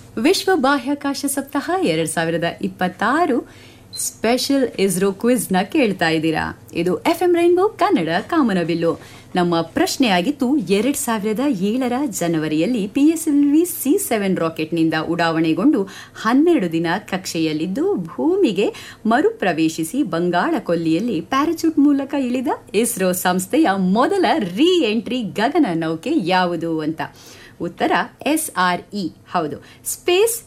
ವಿಶ್ವ ಬಾಹ್ಯಾಕಾಶ ಸಪ್ತಾಹ ಎರಡ್ ಸಾವಿರದ ಇಪ್ಪತ್ತಾರು ಸ್ಪೆಷಲ್ ಇಸ್ರೋ ಕ್ವಿಜ್ ನ ಕೇಳ್ತಾ ಇದ್ದೀರಾ ಇದು ಎಫ್ ಎಂ ರೈನ್ಬೋ ಕನ್ನಡ ಕಾಮನಬಿಲ್ಲು ನಮ್ಮ ಪ್ರಶ್ನೆ ಆಗಿತ್ತು ಎರಡ್ ಸಾವಿರದ ಏಳರ ಜನವರಿಯಲ್ಲಿ ಪಿಎಸ್ಎಲ್ವಿ ಸಿ ಸೆವೆನ್ ರಾಕೆಟ್ನಿಂದ ಉಡಾವಣೆಗೊಂಡು ಹನ್ನೆರಡು ದಿನ ಕಕ್ಷೆಯಲ್ಲಿದ್ದು ಭೂಮಿಗೆ ಮರುಪ್ರವೇಶಿಸಿ ಬಂಗಾಳ ಕೊಲ್ಲಿಯಲ್ಲಿ ಪ್ಯಾರಾಚೂಟ್ ಮೂಲಕ ಇಳಿದ ಇಸ್ರೋ ಸಂಸ್ಥೆಯ ಮೊದಲ ರೀ ಎಂಟ್ರಿ ಗಗನ ನೌಕೆ ಯಾವುದು ಅಂತ ಉತ್ತರ ಎಸ್ಆರ್ಇ ಹೌದು ಸ್ಪೇಸ್